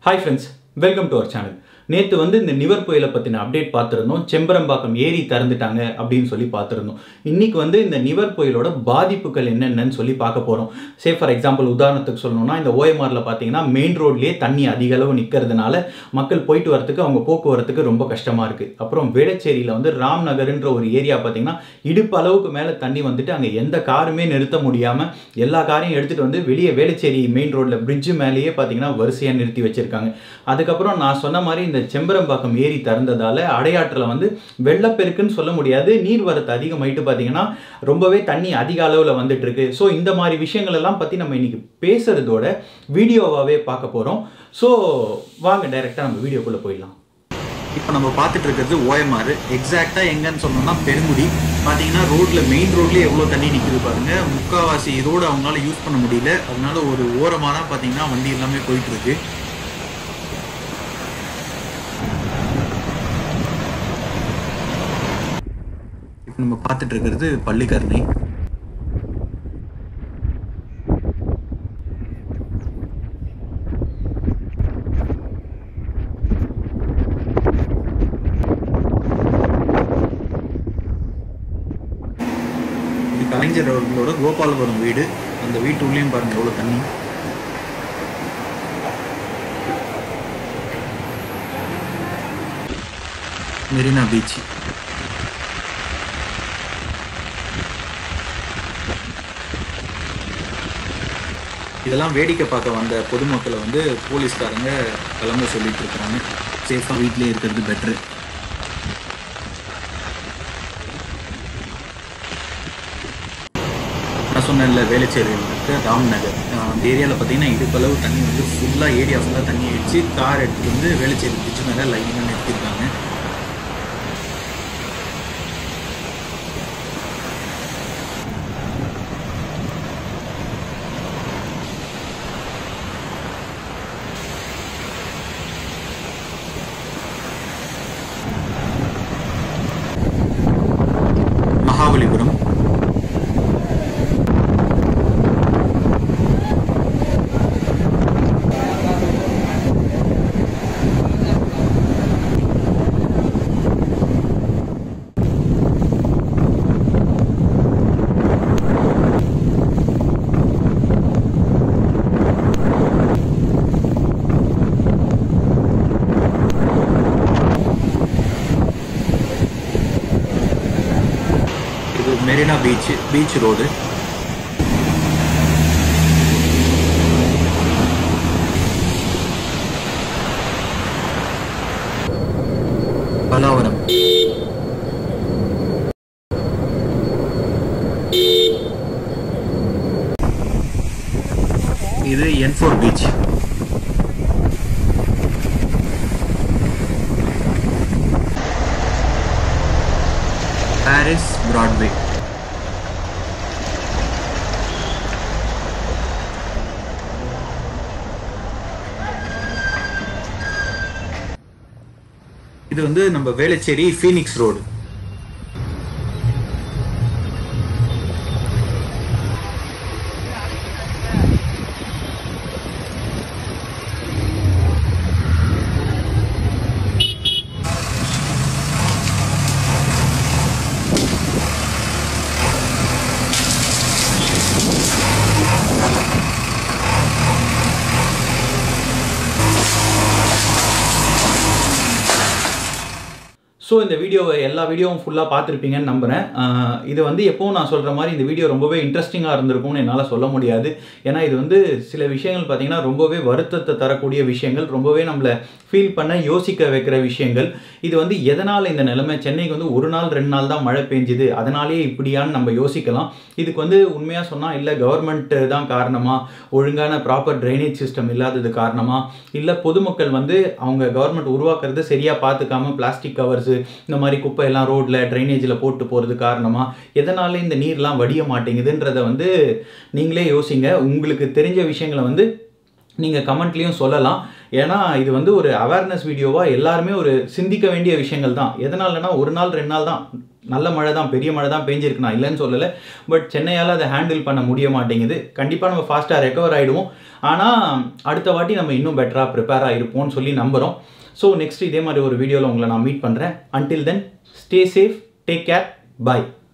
hi friends welcome to our channel நேற்று வந்து இந்த நிவர் புயலை பற்றின அப்டேட் பார்த்துருந்தோம் செம்பரம்பாக்கம் ஏரி திறந்துட்டாங்க அப்படின்னு சொல்லி பார்த்துருந்தோம் இன்னைக்கு வந்து இந்த நிவர் புயலோட பாதிப்புகள் என்னென்னு சொல்லி பார்க்க போகிறோம் சே ஃபார் எக்ஸாம்பிள் உதாரணத்துக்கு சொல்லணும்னா இந்த ஓஎம்ஆரில் பார்த்தீங்கன்னா மெயின் ரோட்லேயே தண்ணி அதிக அளவு நிற்கிறதுனால மக்கள் போயிட்டு வரத்துக்கு அவங்க போக்குவரத்துக்கு ரொம்ப கஷ்டமாக இருக்குது அப்புறம் வேளச்சேரியில் வந்து ராம் நகர்ன்ற ஒரு ஏரியா பார்த்தீங்கன்னா இடுப்பு அளவுக்கு மேலே தண்ணி வந்துட்டு அங்கே எந்த காருமே நிறுத்த முடியாமல் எல்லா காரையும் எடுத்துகிட்டு வந்து வெளியே வேளச்சேரி மெயின் ரோட்டில் பிரிட்ஜு மேலேயே பார்த்தீங்கன்னா வரிசையாக நிறுத்தி வச்சுருக்காங்க அதுக்கப்புறம் நான் சொன்ன மாதிரி இந்த செம்பரம்பாக்கம் ஏரி திறந்ததால் அடையாற்றில் வந்து வெள்ளப்பெருக்குன்னு சொல்ல முடியாது நீர்வரத்து அதிகமாயிட்டு பார்த்தீங்கன்னா ரொம்பவே தண்ணி அதிக அளவில் வந்துட்டு இருக்கு ஸோ இந்த மாதிரி விஷயங்கள் எல்லாம் பற்றி நம்ம இன்னைக்கு பேசுறதோட வீடியோவாகவே பார்க்க போகிறோம் ஸோ வாங்க டைரெக்டாக நம்ம வீடியோக்குள்ளே போயிடலாம் இப்போ நம்ம பார்த்துட்டு இருக்கிறது ஓஎம்ஆர் எக்ஸாக்டாக எங்கன்னு சொன்னோம்னா பெருங்குடி பார்த்தீங்கன்னா ரோட்டில் மெயின் ரோட்லேயே எவ்வளோ தண்ணி நிற்குது பாருங்க முக்கால்வாசி ரோடு அவங்களால யூஸ் பண்ண முடியல அதனால ஒரு ஓரமாக தான் பார்த்தீங்கன்னா வண்டி எல்லாமே போயிட்டு இருக்கு இப்போ நம்ம பார்த்துட்டு இருக்கிறது பள்ளிக்கரணை இது கலைஞர் அவர்களோட கோபாலபுரம் வீடு அந்த வீட்டு உள்ளேயும் பாருங்க எவ்வளோ தண்ணி மெரினா பீச் இதெல்லாம் வேடிக்கை பார்க்க வந்த பொதுமக்களை வந்து போலீஸ்காரங்க கிளம்ப சொல்லிட்டு இருக்காங்க சேஃபாக வீட்லயே இருக்கிறது பெட்ரு நான் சொன்னேன்ல வேலைச்சேரியில் இருக்க ராம் நகர் அஹ் அந்த ஏரியாவில் பார்த்தீங்கன்னா இடுப்பளவு தண்ணி வந்து ஃபுல்லாக ஏரியா ஃபுல்லாக தண்ணி ஆயிடுச்சு கார் எடுத்துட்டு வந்து வேலைச்சேரி பிரிட்ஜ் மேலே லைனாக நிறுத்திருக்காங்க மகாபலிபுரம் இது Marina beach beach road Pallavaram இது N four beach Parrys Broadway இது வந்து நம்ம வேளச்சேரி ஃபீனிக்ஸ் ரோடு ஸோ இந்த வீடியோவை எல்லா வீடியோவும் ஃபுல்லாக பார்த்துருப்பீங்கன்னு நம்புகிறேன் ஆஹ் இது வந்து எப்போவும் நான் சொல்கிற மாதிரி இந்த வீடியோ ரொம்பவே இன்ட்ரெஸ்டிங்காக இருந்திருக்கும்னு என்னால் சொல்ல முடியாது ஏன்னா இது வந்து சில விஷயங்கள் பார்த்தீங்கன்னா ரொம்பவே வருத்தத்தை தரக்கூடிய விஷயங்கள் ரொம்பவே நம்மளை ஃபீல் பண்ண யோசிக்க வைக்கிற விஷயங்கள் இது வந்து எதனால் இந்த நிலைமை சென்னைக்கு வந்து ஒரு நாள் ரெண்டு நாள் தான் மழை பெஞ்சுது அதனாலேயே இப்படியான்னு நம்ம யோசிக்கலாம் இதுக்கு வந்து உண்மையாக சொன்னால் இல்லை கவர்மெண்ட்டு தான் காரணமா ஒழுங்கான ப்ராப்பர் ட்ரைனேஜ் சிஸ்டம் இல்லாதது காரணமா இல்லை பொதுமக்கள் வந்து அவங்க கவர்மெண்ட் உருவாக்குறது சரியாக பார்த்துக்காம பிளாஸ்டிக் கவர்ஸு இந்த மாதிரி குப்பை எல்லாம் ரோட்டில் ட்ரைனேஜில் போட்டு போகிறது காரணமாக எதனால இந்த நீர்லாம் வடிய மாட்டேங்குதுன்றதை வந்து நீங்களே யோசிங்க உங்களுக்கு தெரிஞ்ச விஷயங்களை வந்து நீங்கள் கமெண்ட்லேயும் சொல்லலாம் ஏன்னா இது வந்து ஒரு அவேர்னஸ் வீடியோவாக எல்லாருமே ஒரு சிந்திக்க வேண்டிய விஷயங்கள் தான் எதனாலனா ஒரு நாள் ரெண்டு நாள் தான் நல்ல மழை தான் பெரிய மழை தான் பெஞ்சிருக்கு நான் இல்லைன்னு சொல்லலை பட் சென்னையால் அதை ஹேண்டில் பண்ண முடிய மாட்டேங்குது கண்டிப்பாக நம்ம ஃபாஸ்ட்டாக ரெக்கவர் ஆகிடுவோம் ஆனால் அடுத்த வாட்டி நம்ம இன்னும் பெட்டராக ப்ரிப்பேர் ஆகிருப்போம்னு சொல்லி நம்புகிறோம் ஸோ நெக்ஸ்ட் இதே மாதிரி ஒரு வீடியோவில் உங்களை நான் மீட் பண்ணுறேன் until then stay safe take care பாய்